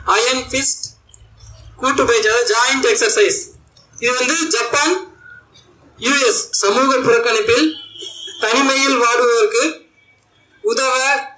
iron fist கூட்டு பயிற்சி அதாவது ஜாயிண்ட் எக்ஸசைஸ் இது வந்து ஜப்பான் யுஎஸ் சமூக புறக்கணிப்பில் தனிமையில் வாடுவதற்கு உதவ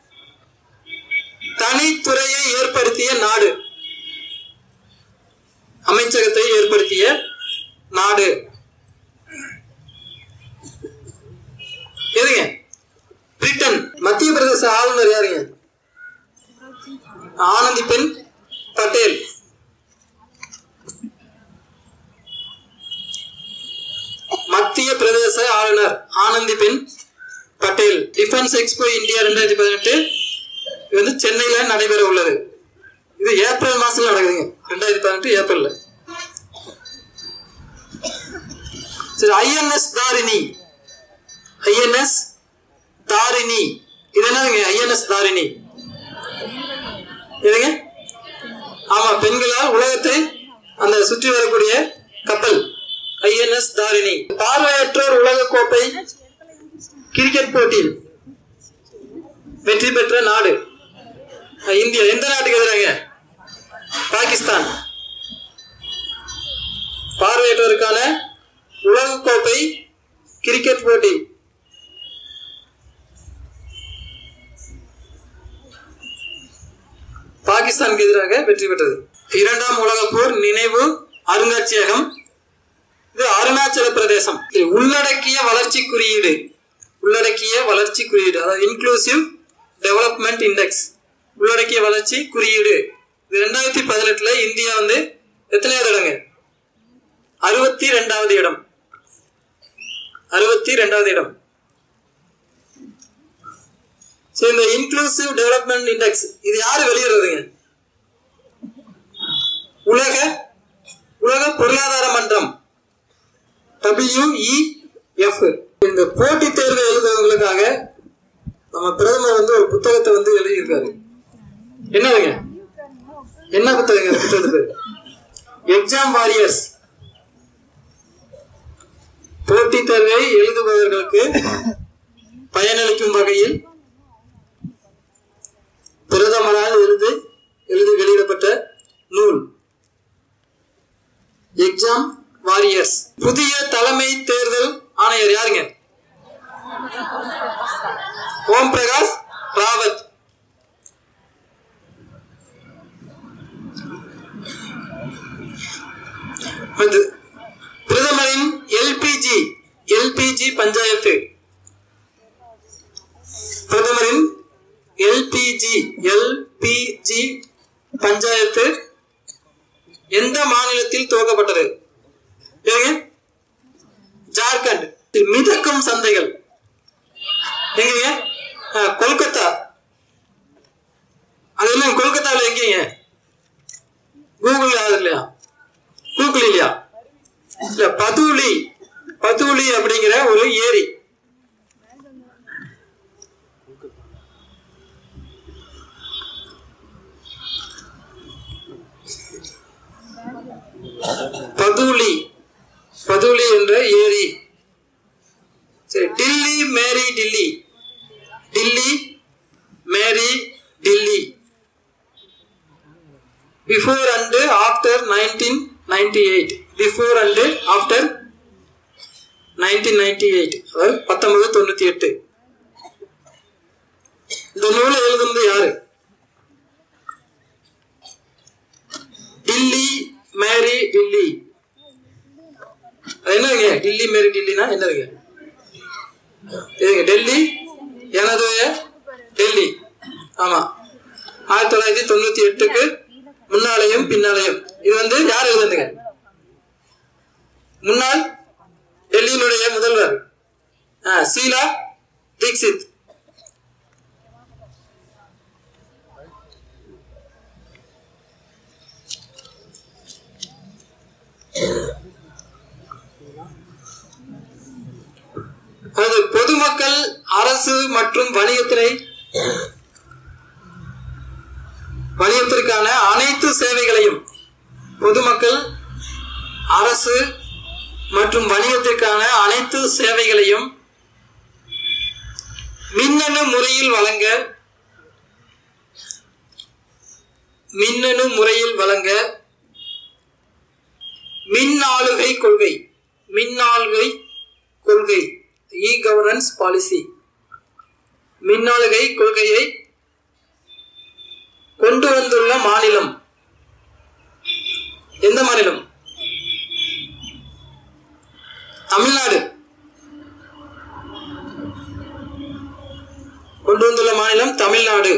தனித்துறையை ஏற்படுத்திய நாடு அமைச்சகத்தை ஏற்படுத்திய நாடு எதுங்க பிரிட்டன் மத்திய பிரதேச ஆளுநர் யாருங்க ஆனந்திபென் பட்டேல் மத்திய பிரதேச ஆளுநர் Anandiben Patel defence expo India ரெண்டாயிரத்தி பதினெட்டு இது வந்து சென்னையில நடைபெற உள்ளது இது ஏப்ரல் மாசத்துல நடக்குதுங்க ரெண்டாயிரத்தி பதினெட்டு ஏப்ரல்ல சரி ஐஎன்எஸ் தாரிணி ஐஎன்எஸ் தாரிணி இது என்னதுங்க ஐஎன்எஸ் தாரிணி எதுங்க ஆமா பெண்களால் உலகத்தை அந்த சுற்றி வரக்கூடிய கப்பல் ஐஎன்எஸ் தாரிணி பார்வையற்றோர் உலக கோப்பை கிரிக்கெட் போட்டியில் வெற்றி பெற்ற நாடு அஹ் இந்தியா எந்த நாட்டுக்கு எதிராக பாகிஸ்தான் பார்வையற்றோருக்கான உலக கோப்பை கிரிக்கெட் போட்டி பாகிஸ்தானுக்கு எதிராக வெற்றி பெற்றது இரண்டாம் உலகப் போர் நினைவு அருங்காட்சியகம் இது அருணாச்சல பிரதேசம் இது உள்ளடக்கிய வளர்ச்சி குறியீடு உள்ளடக்கிய வளர்ச்சி குறியீடு அதாவது இன்க்ளூசிவ் டெவலப்மெண்ட் இண்டெக்ஸ் உள்ளடக்கிய வளர்ச்சி குறியீடு இது ரெண்டாயிரத்தி பதினெட்டுல இந்தியா வந்து எத்தனையாவது இடங்க அறுபத்தி ரெண்டாவது இடம் அறுபத்தி ரெண்டாவது இடம் ஸோ இந்த இன்க்ளூசிவ் டெவலப்மெண்ட் இண்டெக்ஸ் இது யாரு வெளியிடுறதுங்க உலக உலக பொருளாதார மன்றம் WEF இந்த போட்டித் தேர்வு எழுதுறவங்களுக்காக நம்ம பிரதமர் வந்து ஒரு புத்தகத்தை வந்து எழுதியிருக்காரு என்னதுங்க என்ன புத்தகங்க இந்த புத்தகத்து பேர் எக்ஸாம் வாரியர்ஸ் போட்டித் தேர்வை எழுதுபவர்களுக்கு பயனளிக்கும் வகையில் பிரதமரால் எழுதி எழுதி வெளியிடப்பட்ட நூல் எக்ஸாம் வாரியர்ஸ் புதிய தலைமை தேர்தல் ஆணையர் யாருங்க ஓம் பிரகாஷ் ராவத் அடுத்து, பிரதமரின் எல்பிஜி எல்பிஜி பஞ்சாயத்து பிரதமரின் எல்பிஜி எல்பிஜி பஞ்சாயத்து எந்த மாநிலத்தில் துவக்கப்பட்டது ஏங்க ஜார்க்கண்ட் மிதக்கும் சந்தைகள் எங்கங்க ஆ, கொல்கத்தா அது என்ன கொல்கத்தாவில் எங்கேங்க கூகுள் அது இல்லையா கூகுள் இல்லையா இல்ல பதூலி பதூலி அப்படிங்கிற ஒரு ஏரி பதூலி பதூலி என்ற ஏரி சரி டில்லி மேரி டில்லி டில்லி மேரி Delhi before and after nineteen ninety eight before and after nineteen ninety eight அதாவது பத்தொன்பது தொண்ணூத்தி எட்டு இந்த நூலை எழுதுனது யாரு டில்லி மேரி டில்லி அது என்னதுங்க டில்லி மேரி டில்லினா என்னதுங்க இதுங்க டெல்லி எனது டெல்லி ஆமா ஆயிரத்தி தொள்ளாயிரத்தி தொண்ணூத்தி எட்டுக்கு முன்னாலேயும் பின்னாலேயும் இது வந்து யார் எழுதுங்க முன்னாள் டெல்லியினுடைய முதல்வர் ஆ, சீலா தீக்ஷித் அது பொதுமக்கள் அரசு மற்றும் வணிகத்தினை வணிகத்திற்கான அனைத்து சேவைகளையும் பொதுமக்கள் அரசு மற்றும் வணிகத்திற்கான அனைத்து சேவைகளையும் மின்னணு முறையில் வழங்க மின்னணு முறையில் வழங்க மின் ஆளுகை கொள்கை மின் ஆளுகை கொள்கை இ கவர்னன்ஸ் பாலிசி மின் ஆளுகை கொள்கையை கொண்டு வந்துள்ள மாநிலம் எந்த மாநிலம் தமிழ்நாடு கொண்டு வந்துள்ள மாநிலம் தமிழ்நாடு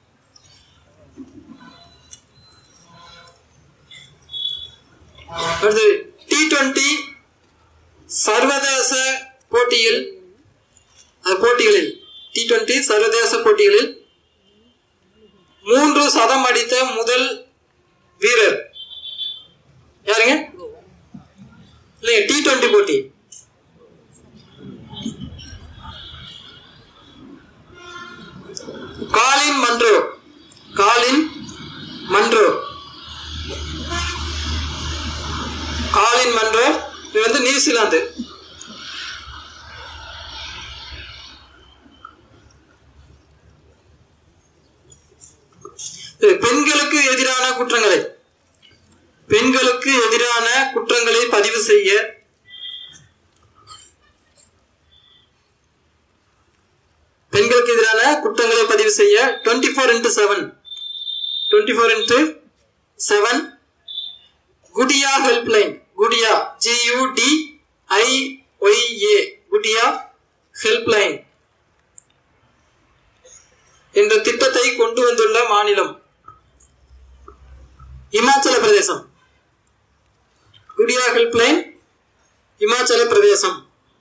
அடுத்து டி டுவெண்டி சர்வதேச போட்டியில் அந்த போட்டிகளில் டி டுவெண்டி சர்வதேச போட்டிகளில் மூன்று சதம் அடித்த முதல் வீரர் யாருங்க இல்லைங்க டி டுவெண்டி போட்டி Colin Munro Colin Munro Colin Munro இது வந்து நியூசிலாந்து இது பெண்களுக்கு எதிரான குற்றங்களை பெண்களுக்கு எதிரான குற்றங்களை பதிவு செய்ய பெண்களுக்கு எதிரான குற்றங்களை பதிவு செய்ய twenty four into seven twenty four into seven Gudiya helpline Gudiya G U D I Y A குடியா ஹெல்ப்லைன் என்ற திட்டத்தை கொண்டு வந்துள்ள மாநிலம் இமாச்சல பிரதேசம் குடியா ஹெல்ப்லைன் இமாச்சல பிரதேசம்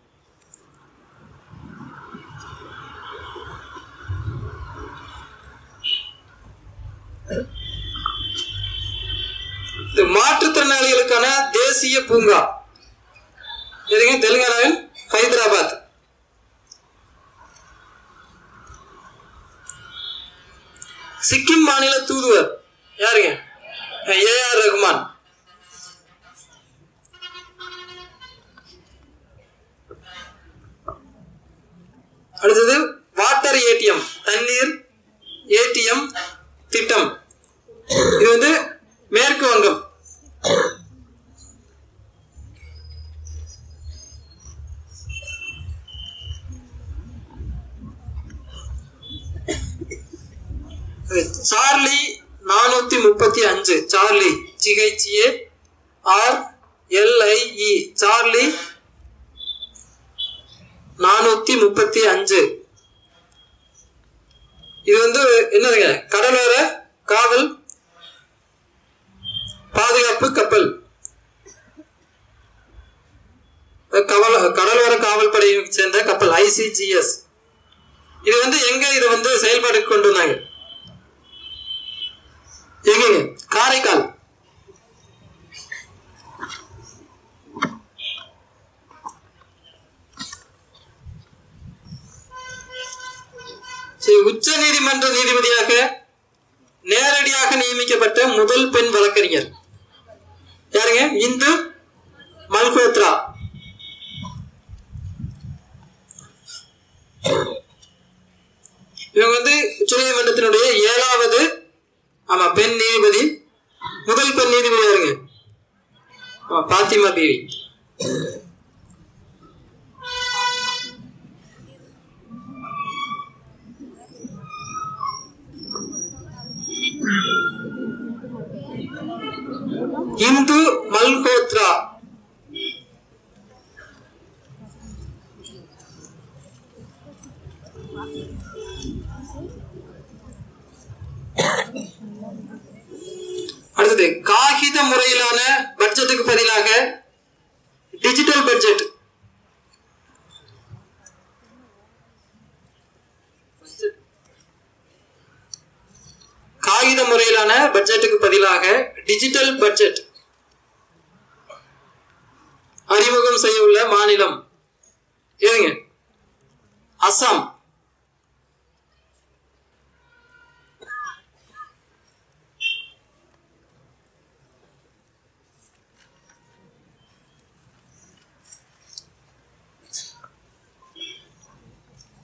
இது மாற்றுத்திறனாளிகளுக்கான தேசிய பூங்கா எதுங்க தெலுங்கானாவில் ஹைதராபாத் சிக்கிம் மாநில தூதுவர் யாருங்க ஏ ஆர் ரகுமான் அடுத்தது வாட்டர் ஏடிஎம் தண்ணீர் ஏடிஎம் திட்டம் இது வந்து மேற்கு வங்கம் சார்லி நானூத்தி முப்பத்தி அஞ்சு Charlie G H A R L I E Charlie நானூத்தி முப்பத்தி அஞ்சு இது வந்து என்னதுங்க கடலோர காவல் பாதுகாப்பு கப்பல் கவல கடலோர காவல் படையை சேர்ந்த கப்பல் ஐசிஜிஎஸ் இது வந்து எங்க இது வந்து செயல்பாடுக்கு கொண்டு வந்தாங்க எங்கங்க காரைக்கால் சரி, உச்ச நீதிமன்ற நீதிபதியாக நேரடியாக நியமிக்கப்பட்ட முதல் பெண் வழக்கறிஞர் யாருங்க இந்து மல்ஹோத்ரா இவங்க வந்து உச்சநீதிமன்றத்தினுடைய ஏழாவது ஆமா பெண் நீதிபதி முதல் பெண் நீதிபதி யாருங்க ஆமா, பாத்திமா தேவி இந்து மல்ஹோத்ரா அடுத்தது காகித முறையிலான பட்ஜெட்டுக்கு பதிலாக டிஜிட்டல் பட்ஜெட் காகித முறையிலான பட்ஜெட்டுக்கு பதிலாக டிஜிட்டல் பட்ஜெட் அறிமுகம் செய்ய உள்ள மாநிலம் எதுங்க அசாம்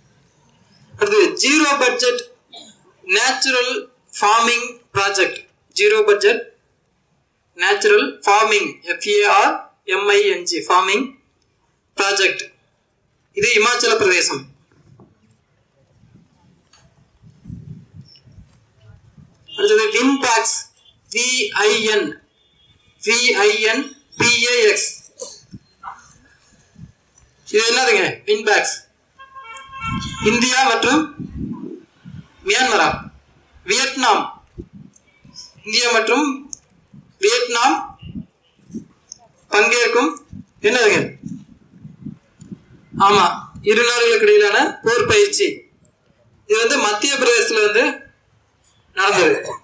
அடுத்து zero budget natural farming project zero budget natural farming F A R M I N G farming project இது இமாச்சல பிரதேசம் அடுத்தது வின்பேக்ஸ் விஐஎன் விஐஎன் பிஏஎக்ஸ் இது என்னதுங்க வின்பேக்ஸ் இந்தியா மற்றும் மியான்மரா வியட்நாம் இந்தியா மற்றும் வியட்நாம் பங்கேற்கும் என்னதுங்க ஆமா இரு நாடுகளுக்கு இடையிலான போர் பயிற்சி இது வந்து மத்திய பிரதேசத்துல வந்து நடந்தது